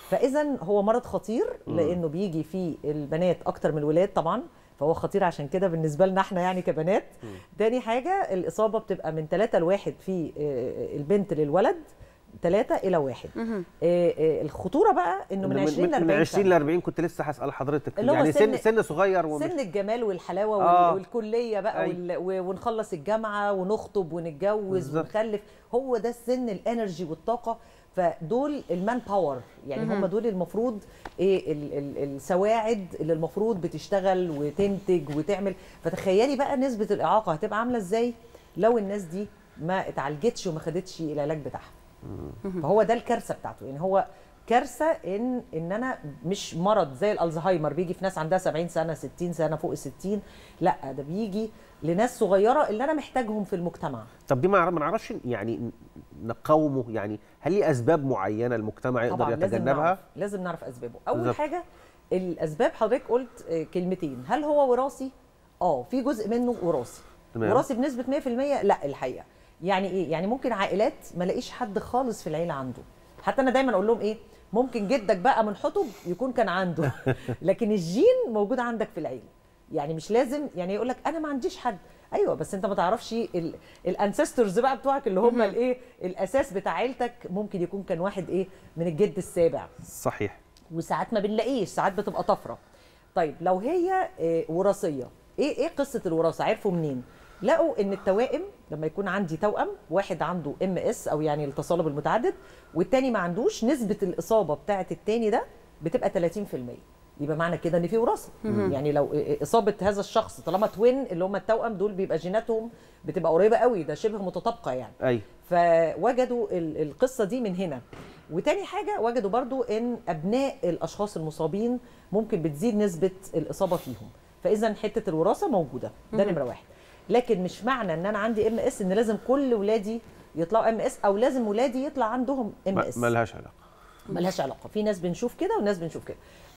فاذا هو مرض خطير لانه بيجي في البنات اكتر من الولاد طبعا فهو خطير عشان كده بالنسبه لنا احنا يعني كبنات تاني حاجه الاصابه بتبقى من 3 لواحد في آه، البنت للولد 3 الى 1 الخطوره بقى انه من 20 ل 40 من 20 ل سنة. 40 كنت لسه هسال حضرتك اللي هو يعني سن سن- سن صغير ومش سن الجمال والحلاوه وال- آه. والكليه بقى أي. وال... و- ونخلص الجامعه ونخطب ونتجوز بالظبط. ونخلف هو ده السن الانرجي والطاقه فدول المان باور يعني هم دول المفروض ايه ال... ال... السواعد اللي المفروض بتشتغل وتنتج وتعمل فتخيلي بقى نسبه الاعاقه هتبقى عامله ازاي لو الناس دي ما اتعالجتش وما خدتش العلاج بتاعها فهو ده الكارثه بتاعته يعني هو كارثه ان ان انا مش مرض زي الالزهايمر بيجي في ناس عندها 70 سنه 60 سنه فوق ال 60 لا ده بيجي لناس صغيره اللي انا محتاجهم في المجتمع طب دي ما ما نعرفش يعني نقاومه يعني هل ليه اسباب معينه المجتمع يقدر طبعا لازم يتجنبها نعرف لازم نعرف اسبابه اول بالظبط. حاجه الاسباب حضرتك قلت آه، كلمتين هل هو وراثي اه في جزء منه وراثي تمام. وراثي بنسبه 100% لا الحقيقه يعني ايه يعني ممكن عائلات ما لاقيش حد خالص في العيله عنده حتى انا دايما اقول لهم ايه ممكن جدك بقى من حطب يكون كان عنده لكن الجين موجود عندك في العيله يعني مش لازم يعني يقول لك انا ما عنديش حد ايوه بس انت ما تعرفش الانسسترز بقى بتوعك اللي هم الايه الاساس بتاع عيلتك ممكن يكون كان واحد ايه من الجد السابع صحيح وساعات ما بنلاقيش ساعات بتبقى طفره طيب لو هي آه، وراثيه ايه ايه قصه الوراثه عرفوا منين لقوا ان التوائم لما يكون عندي توأم واحد عنده ام اس او يعني التصلب المتعدد والتاني ما عندوش نسبه الاصابه بتاعه التاني ده بتبقى 30% يبقى معنى كده ان في وراثه يعني لو اصابه هذا الشخص طالما توين اللي هم التوأم دول بيبقى جيناتهم بتبقى قريبه قوي ده شبه متطابقه يعني اي فوجدوا ال- القصه دي من هنا وتاني حاجه وجدوا برضو ان ابناء الاشخاص المصابين ممكن بتزيد نسبه الاصابه فيهم فاذا حته الوراثه موجوده ده نمره واحد لكن مش معنى ان انا عندي ام اس ان لازم كل ولادي يطلعوا ام اس او لازم ولادي يطلع عندهم ام ما اس ما لهاش علاقه ملهاش علاقه في ناس بنشوف كده وناس بنشوف كده